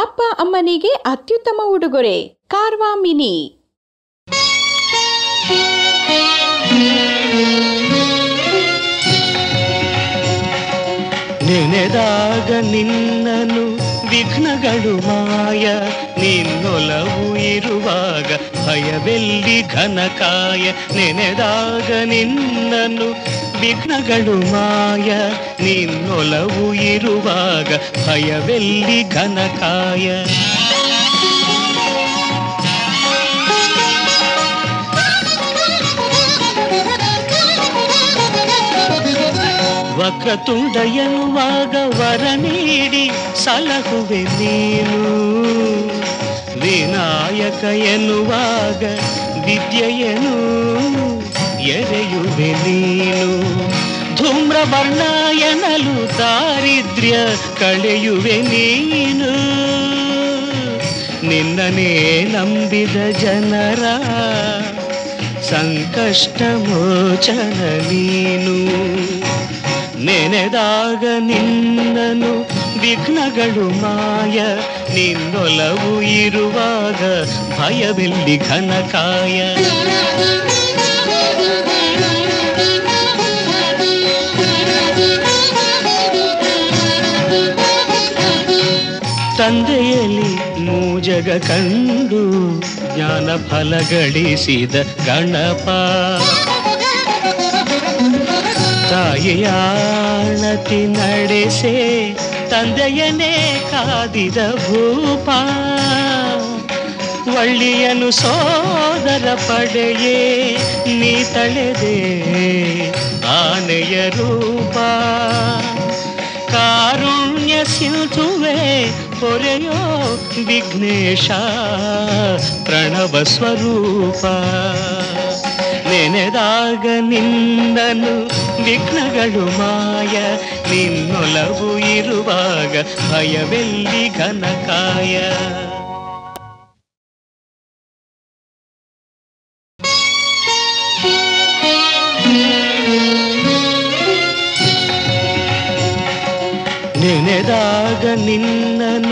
ಅಪ್ಪ ಅಮ್ಮನಿಗೆ ಅತ್ಯುತ್ತಮ ಉಡುಗೊರೆ ಕಾರ್ವಾ ಮಿನಿ ನೆನೆದಾಗ ನಿನ್ನನು ವಿಘ್ನಗಳು ಮಾಯ ನಿನ್ನೊಲವು ಇರುವಾಗ ಭಯವೆಲ್ಲಿ ಘನಕಾಯ ನೆನೆದಾಗ ನಿನ್ನನು ವಿಘ್ನಗಳು ಮಾಯ ನಿನ್ನೊಲವು ಇರುವಾಗ ಭಯವೆಲ್ಲಿ ಘನಕಾಯ ವಕ್ರತುಂಡ ಎನ್ನುವಾಗ ವರ ನೀಡಿ ಸಲಹುವೆ ನೀನು ವಿನಾಯಕ ಎನ್ನುವಾಗ ವಿದ್ಯೆಯನು ಎರೆಯುವೆ ನೀನು ಧೂಮ್ರವರ್ಣ ಎನ್ನಲು ದಾರಿದ್ರ್ಯ ಕಳೆಯುವೆ ನೀನು ನಿನ್ನನೇ ನಂಬಿದ ಜನರ ಸಂಕಷ್ಟ ಮೋಚನ ನೀನು ನೆನೆದಾಗ ನಿನ್ನನು ವಿಘ್ನಗಳು ಮಾಯ ನಿನ್ನೊಲವು ಇರುವಾಗ ಭಯವೆಲ್ಲಿ ಘನಕಾಯ ತಂದೆಯಲ್ಲಿ ಮೂಜಗ ಕಂಡು ಜ್ಞಾನ ಫಲ ಗಳಿಸಿದ ಗಣಪ ತಾಯಿಯಾಣತಿ ನಡೆಸೆ ತಂದೆಯನೇ ಕಾದಿದ ಭೂಪ ಒಳ್ಳಿಯನು ಸೋದರ ಪಡೆಯೇ ನೀ ತಳೆದೆ ಆನೆಯ ರೂಪ ಕಾರುಣ್ಯ ಸಿಂಧುವೆ ಪೊರೆಯೋ ವಿಘ್ನೇಶ ಪ್ರಣವ ಸ್ವರೂಪ ನೆನೆದಾಗ ನಿನ್ನನು ವಿಘ್ನಗಳು ಮಾಯ ನಿನ್ನೊಲವು ಇರುವಾಗ ಭಯವೆಲ್ಲಿ ಘನಕಾಯ ನೆನೆದಾಗ ನಿನ್ನನು